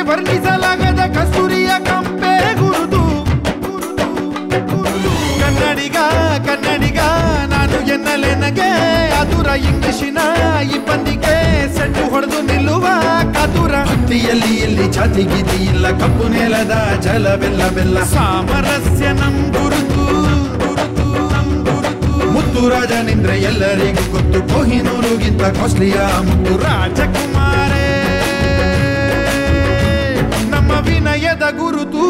ವರ್ಣಿಸಲಾಗದ ಕಸ್ತೂರಿಯ ಕಂಪೆ ಗುರುತು ಗುರುತು, ಗುರುತು. ಕನ್ನಡಿಗ ಕನ್ನಡಿಗ ನಾನು ಎನ್ನಲೆನಗೆ ಆತುರ ಇಂಗ್ಲಿಶಿನ ಇಬ್ಬಂದಿಗೆ ಸೆಟ್ಟು ಹೊಡೆದು ನಿಲ್ಲುವ ಕಾತುರ ಭಕ್ತಿಯಲ್ಲಿ ಎಲ್ಲಿ ಜಾತಿ ಗೀತಿ ಇಲ್ಲ ಕಪ್ಪು ನೆಲದ ಜಲವೆಲ್ಲ ಬೆಲ್ಲ ಸಾಮರಸ್ಯ ನಮ್ ಗುರುತು ಗುರುತು ನಮ್ ಗುರುತು ಮುತ್ತು ರಾಜನಿಂದ್ರೆ ಎಲ್ಲರಿಗೂ ಗೊತ್ತು ಕೊಹಿನೂರುಗಿಂತ ಕಾಸ್ಟ್ಲಿಯ ಮುತ್ತು ರಾಜಕುಮಾರೇ ನಮ್ಮ ವಿನಯದ ಗುರುತು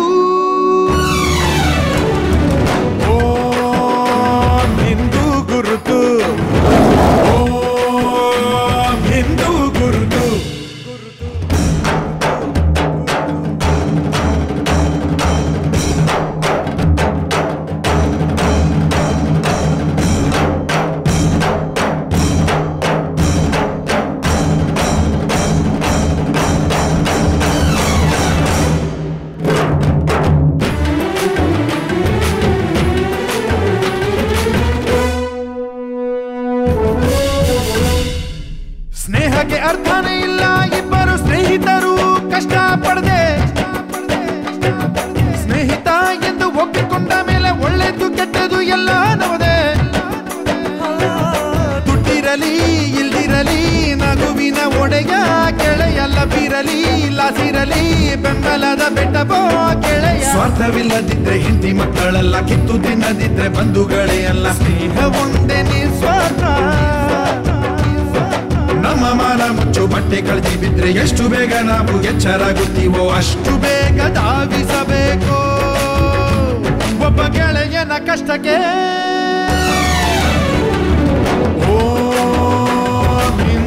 ಓ ಹಿಂದೂ ಗುರುತು ಓ ಹಿಂದೂ ಗುರುತು ಸ್ನೇಹಕ್ಕೆ ಅರ್ಥನೇ ಇಲ್ಲ ಇಬ್ಬರು ಸ್ನೇಹಿತರು ಕಷ್ಟ ಪಡದೆ ಸ್ನೇಹಿತ ಎಂದು ಒಪ್ಪಿಕೊಂಡ ಮೇಲೆ ಒಳ್ಳೆದು ಕೆಟ್ಟದು ಎಲ್ಲ ನವದೆ ದುಡ್ಡಿರಲಿ ಇಲ್ದಿರಲಿ ನಗುವಿನ ಒಡೆಯ ಗೆಳೆಯ ಲಭಿರಲಿ ಲಾಸಿರಲಿ ಬೆಂಬಲದ ಬೆಟ್ಟಬೋ ಗೆಳೆಯ ಸ್ವಾರ್ಥವಿಲ್ಲದಿದ್ರೆ ಹಿಂದಿ ಮಕ್ಕಳೆಲ್ಲ ಕಿತ್ತು ತಿನ್ನದಿದ್ರೆ ಬಂಧುಗಳೇ ಅಲ್ಲ ಸ್ನೇಹ ಒಂದೇ ನಿಸ್ವಾರ್ಥ ನಮ್ಮ ಮಾನ ಮುಚ್ಚು ಬಟ್ಟೆ ಕಳ್ದಿ ಬಿದ್ರೆ ಎಷ್ಟು ಬೇಗ ನಾವು ಎಚ್ಚರಾಗುತ್ತೀವೋ ಅಷ್ಟು ಬೇಗ ಧಾವಿಸಬೇಕು ಒಬ್ಬ ಗೆಳೆಯನ ಕಷ್ಟಕ್ಕೆ ಓ